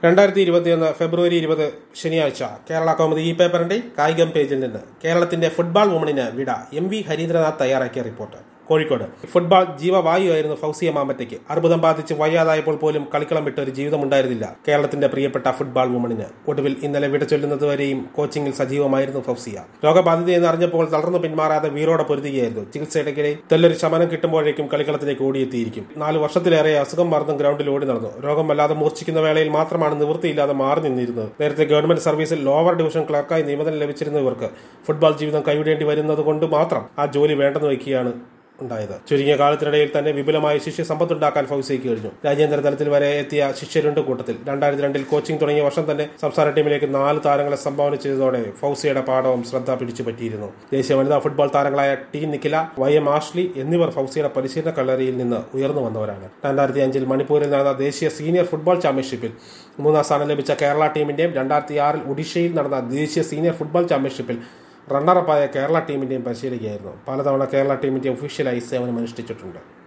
രണ്ടായിരത്തി ഇരുപത്തിയൊന്ന് ഫെബ്രുവരി ഇരുപത് ശനിയാഴ്ച കേരള കൗമുദി ഈ പേപ്പറിന്റെ കായികം പേജിൽ നിന്ന് കേരളത്തിന്റെ ഫുട്ബോൾ വുമണിന് വിട എം വി ഹരീന്ദ്രനാഥ് തയ്യാറാക്കിയ റിപ്പോർട്ട് കോഴിക്കോട് ഫുട്ബോൾ ജീവവായുവായിരുന്നു ഫൗസിയ മാമ്പറ്റയ്ക്ക് അർബുദം ബാധിച്ച് വയ്യാതായപ്പോൾ പോലും കളിക്കളം വിട്ട ഒരു ജീവിതമുണ്ടായിരുന്നില്ല കേരളത്തിന്റെ പ്രിയപ്പെട്ട ഫുട്ബോൾ വുമണിന് ഒടുവിൽ ഇന്നലെ വിട ചൊല്ലുന്നതുവരെയും കോച്ചിങ്ങിൽ സജീവമായിരുന്നു ഫൗസിയ രോഗബാധിതയെന്ന് അറിഞ്ഞപ്പോൾ തളർന്നു പിന്മാറാതെ വീരോടെ പൊരുതുകയായിരുന്നു ചികിത്സയിടയ്ക്കിടെ തെല്ലൊരു ശമനം കിട്ടുമ്പോഴേക്കും കളിക്കളത്തിലേക്ക് ഓടിയെത്തിയിരിക്കും നാല് വർഷത്തിലേറെ അസുഖം മറന്നും ഗ്രൗണ്ടിൽ ഓടി നടന്നു രോഗം വല്ലാതെ മൂർച്ഛിക്കുന്ന വേളയിൽ മാത്രമാണ് നിവൃത്തിയില്ലാതെ മാറി നിന്നിരുന്നത് നേരത്തെ ഗവൺമെന്റ് സർവീസിൽ ലോവർ ഡിവിഷൻ ക്ലർക്കായി നിയമനം ലഭിച്ചിരുന്ന ഇവർക്ക് ഫുട്ബോൾ ജീവിതം കൈവിടേണ്ടി വരുന്നത് കൊണ്ട് മാത്രം ആ ജോലി വേണ്ടെന്ന് വയ്ക്കുകയാണ് ഉണ്ടായത് ചുരുങ്ങിയ കാലത്തിനിടയിൽ തന്നെ വിപുലമായ ശിഷ്യ സമ്പത്തുണ്ടാക്കാൻ ഫൗസിക്ക് കഴിഞ്ഞു രാജ്യാന്തര തലത്തിൽ വരെ എത്തിയ ശിഷ്യരുണ്ട് കൂട്ടത്തിൽ രണ്ടായിരത്തി രണ്ടിൽ കോച്ചിംഗ് തുടങ്ങിയ വർഷം തന്നെ സംസ്ഥാന ടീമിലേക്ക് നാല് താരങ്ങളെ സംഭാവന ചെയ്തതോടെ ഫൗസിയുടെ പാഠവും ശ്രദ്ധ പിടിച്ചു പറ്റിയിരുന്നു ദേശീയ വനിതാ ഫുട്ബോൾ താരങ്ങളായ T Nikhila Y M Ashley എന്നിവർ ഫൗസിയുടെ പരിശീലന കളരിയിൽ നിന്ന് ഉയർന്നു വന്നവരാണ് രണ്ടായിരത്തി അഞ്ചിൽ മണിപ്പൂരിൽ നടന്ന ദേശീയ സീനിയർ ഫുട്ബോൾ ചാമ്പ്യൻഷിപ്പിൽ മൂന്നാം സ്ഥാനം ലഭിച്ച കേരള ടീമിന്റെയും രണ്ടായിരത്തി ആറിൽ ഒഡീഷയിൽ നടന്ന ദേശീയ സീനിയർ ഫുട്ബോൾ ചാമ്പ്യൻഷിപ്പിൽ റണ്ണറപ്പായ കേരള ടീമിന്റെയും പരിശീലിക്കുകയായിരുന്നു പലതവണ കേരള ടീമിന്റെ ഒഫീഷ്യലായി സേവനം അനുഷ്ഠിച്ചിട്ടുണ്ട്